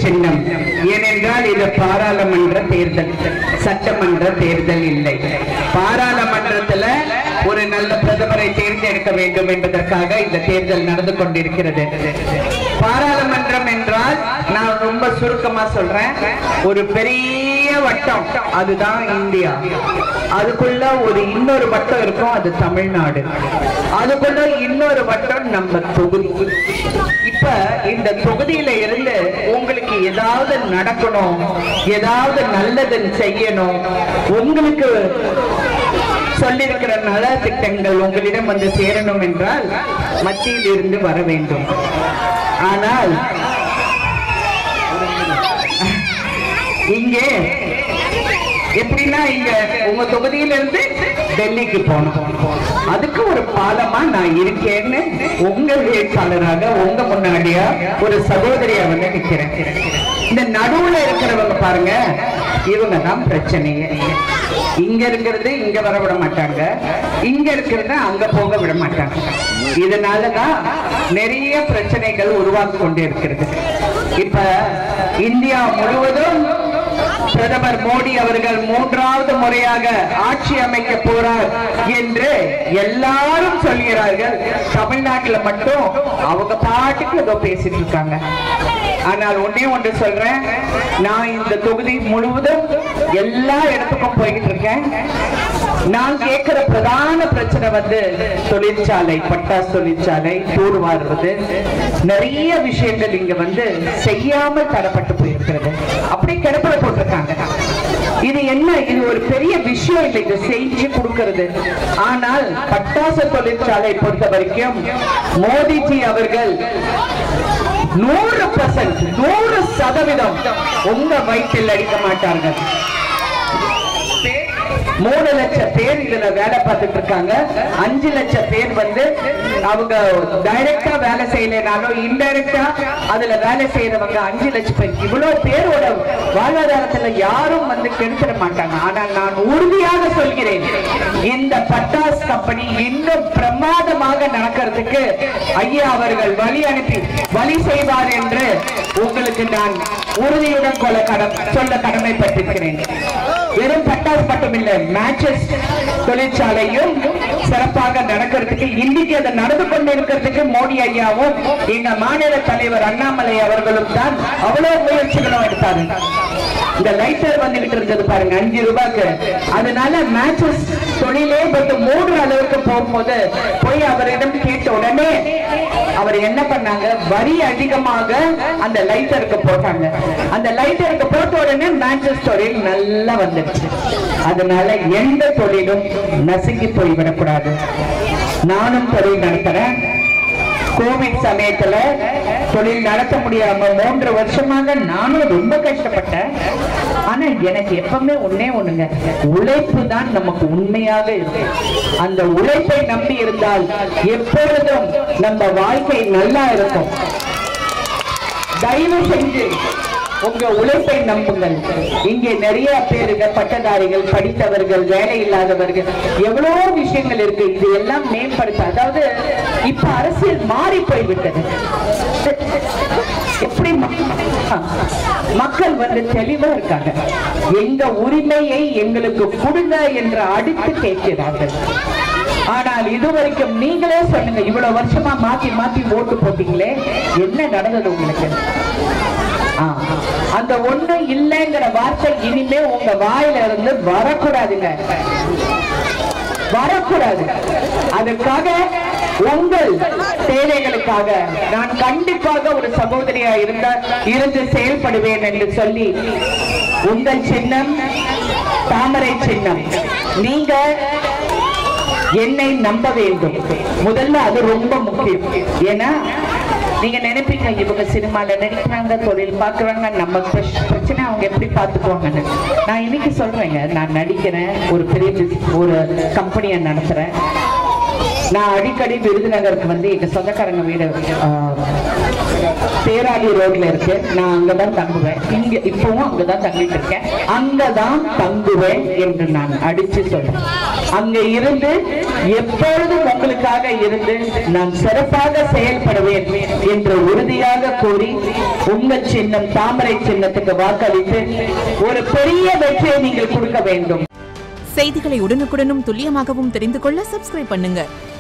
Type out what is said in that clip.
சின்னம் ஏனென்றால் இது பாராளுமன்ற தேர்தல் சட்டமன்ற தேர்தல் இல்லை பாராளுமன்றத்துல ஒரு நல்ல பிரதமரை தேர்ந்தெடுக்க வேண்டும் என்பதற்காக இந்த தேர்தல் நடந்து கொண்டிருக்கிறது பாராளுமன்றம் என்றால் நான் ரொம்ப சுருக்கமா சொல்றேன் ஒரு பெரிய வட்டம் அதுதான் இந்தியா அதுக்குள்ள ஒரு இன்னொரு வட்டம் இருக்கும் அது தமிழ்நாடு அதுக்குள்ள இன்னொரு வட்டம் நம்ம தொகுதி இப்ப இந்த தொகுதியில இருந்து உங்களுக்கு ஏதாவது நடக்கணும் ஏதாவது நல்லது செய்யணும் உங்களுக்கு சொல்லியிருக்கிற நல திட்டங்கள் உங்களிடம் வந்து சேரணும் என்றால் மத்தியில் இருந்து வர வேண்டும் ஆனால் இங்கே எப்படின்னா இங்க உங்க தொகுதியில இருந்து டெல்லிக்கு போனோம் அதுக்கு ஒரு பாலமா நான் இருக்கேன்னு உங்க வேட்பாளராக உங்க முன்னாடியா ஒரு சகோதரியா வந்து நிக்கிறேன் இந்த நடுவுல இருக்கிறவங்க பாருங்க இவங்க தான் பிரச்சனையே இங்க இருக்கிறது இங்க வர விட மாட்டாங்க இங்க இருக்கிறத அங்க போக விட மாட்டாங்க இதனாலதான் நிறைய பிரச்சனைகள் உருவாக்கி கொண்டே இருக்கிறது இப்ப இந்தியா முழுவதும் பிரதமர் மோடி அவர்கள் மூன்றாவது முறையாக ஆட்சி அமைக்க போறார் என்று எல்லாரும் சொல்கிறார்கள் தமிழ்நாட்டுல மட்டும் அவங்க பாட்டுக்கு ஏதோ பேசிட்டு இருக்காங்க ஆனால் ஒன்னே ஒன்று சொல்றேன் நான் இந்த தொகுதி முழுவதும் எல்லா இடத்துக்கும் போய்கிட்டு இருக்கேன் நான் கேட்கிற பிரதான பிரச்சனை வந்து தொழிற்சாலை பட்டாசு தொழிற்சாலை தூர்வாருவது நிறைய விஷயங்கள் இங்க வந்து செய்யாமல் தரப்பட்டு போயிருக்கிறது அப்படி கிடப்பில போட்டிருக்காங்க இது என்ன இது ஒரு பெரிய விஷயம் இல்லை இது செஞ்சு கொடுக்கிறது ஆனால் பட்டாசு தொழிற்சாலை பொறுத்த வரைக்கும் மோடிஜி அவர்கள் நூறு பர்சன்ட் நூறு சதவீதம் உங்க வயிற்றில் அடிக்க மாட்டார்கள் மூணு லட்சம் பேர் இதுல வேலை பார்த்துட்டு இருக்காங்க அஞ்சு லட்சம் பேர் வந்து அவங்க டைரக்டா வேலை செய்யலைனாலும் இன்டைரக்டா அதுல வேலை செய்யறவங்க அஞ்சு லட்சம் பேர் இவ்வளவு பேரோட வாழ்வாதாரத்துல யாரும் வந்து கெடுத்துட மாட்டாங்க ஆனால் நான் உறுதியாக சொல்கிறேன் இந்த பட்டாஸ் கம்பெனி இன்னும் பிரமாதமாக நடக்கிறதுக்கு ஐயா அவர்கள் வழி அனுப்பி வழி செய்வார் என்று உங்களுக்கு நான் உறுதியுடன் கொள்ள கடம் சொல்ல கடமைப்பட்டிருக்கிறேன் வெறும் பட்டாஸ் மட்டும் இல்ல மேட்சஸ் தொழிற்சாலையும் சிறப்பாக நடக்கிறதுக்கு இன்னைக்கு அதை நடந்து கொண்டு இருக்கிறதுக்கு மோடி ஐயாவும் எங்க மாநில தலைவர் அண்ணாமலை அவர்களும் தான் அவ்வளவு முயற்சிகளும் எடுத்தாரு இந்த லைட்டர் வந்துகிட்டு இருந்தது பாருங்க அஞ்சு ரூபாய்க்கு அதனால மேட்சஸ் தொழிலே பட்டு மூன்று அளவுக்கு போகும்போது போய் அவரிடம் கேட்ட உடனே அவர் என்ன பண்ணாங்க வரி அதிகமாக அந்த லைட்டருக்கு போட்டாங்க அந்த லைட்டருக்கு போட்ட உடனே மேட்சஸ் தொழில் நல்லா வந்துடுச்சு அதனால எந்த தொழிலும் நசுங்கி போய் விடக்கூடாது நானும் தொழில் நடத்துறேன் கோவிட் சமயத்துல தொழில் நடத்த முடியாம மூன்று வருஷமாக நானும் ரொம்ப கஷ்டப்பட்டேன் ஆனா எனக்கு எப்பவுமே ஒண்ணே ஒண்ணுங்க உழைப்பு தான் நமக்கு உண்மையாக இருக்கும் அந்த உழைப்பை நம்பி இருந்தால் எப்பொழுதும் நம்ம வாழ்க்கை நல்லா இருக்கும் தயவு செஞ்சு உங்க உழைப்பை நம்புங்கள் இங்கே நிறைய பேருங்க பட்டதாரிகள் படித்தவர்கள் வேலை இல்லாதவர்கள் எவ்வளவோ விஷயங்கள் இருக்கு இது எல்லாம் மேம்படுத்த அதாவது இப்ப அரசியல் மாறி போய்விட்டது எப்படி ம- மக்கள் வந்து தெளிவா இருக்காங்க எங்க உரிமையை எங்களுக்கு கொடுங்க என்று அடித்து கேட்கிறார்கள் ஆனால் இதுவரைக்கும் நீங்களே சொல்லுங்க இவ்வளவு வருஷமா மாத்தி மாத்தி ஓட்டு போட்டீங்களே என்ன நடந்தது உங்களுக்கு ஆ, அந்த ஒண்ணு இல்லைங்கிற வார்த்தை இனிமே உங்க வாயில இருந்து வரக்கூடாதுங்க வரக்கூடாது அதுக்காக உங்கள் தேவைகளுக்காக நான் கண்டிப்பாக ஒரு சகோதரியா இருந்த இருந்து செயல்படுவேன் என்று சொல்லி உங்கள் சின்னம் தாமரை சின்னம் நீங்க என்னை நம்ப வேண்டும் முதல்ல அது ரொம்ப முக்கியம் ஏன்னா நீங்க நினைப்பீங்க இவங்க சினிமால நடிக்கிறாங்க தொழில் பார்க்கறாங்க நம்ம பிரச்- பிரச்சனை அவங்க எப்படி பார்த்துக்குவாங்கன்னு நான் இன்னைக்கு சொல்றேங்க நான் நடிக்கிறேன் ஒரு பெரிய business- ஒரு கம்பெனியை நடத்துறேன் நான் அடிக்கடி விருதுநகருக்கு வந்து எங்க சொந்தக்காரங்க வீடு ஆ, தேராளி ரோட்ல இருக்கு நான் அங்கதான் தங்குவேன் இங்க இப்பவும் அங்கதான் தங்கிட்டு இருக்கேன் அங்கதான் தங்குவேன் என்று நான் அடிச்சு சொல்றேன் அங்க இருந்து எப்பொழுதும் உங்களுக்காக இருந்து நான் சிறப்பாக செயல்படுவேன் என்று உறுதியாக கூறி உங்க சின்னம் தாமரை சின்னத்துக்கு வாக்களித்து ஒரு பெரிய வெற்றியை நீங்கள் கொடுக்க வேண்டும் செய்திகளை உடனுக்குடனும் துல்லியமாகவும் தெரிந்து கொள்ள சப்ஸ்கிரைப் பண்ணுங்க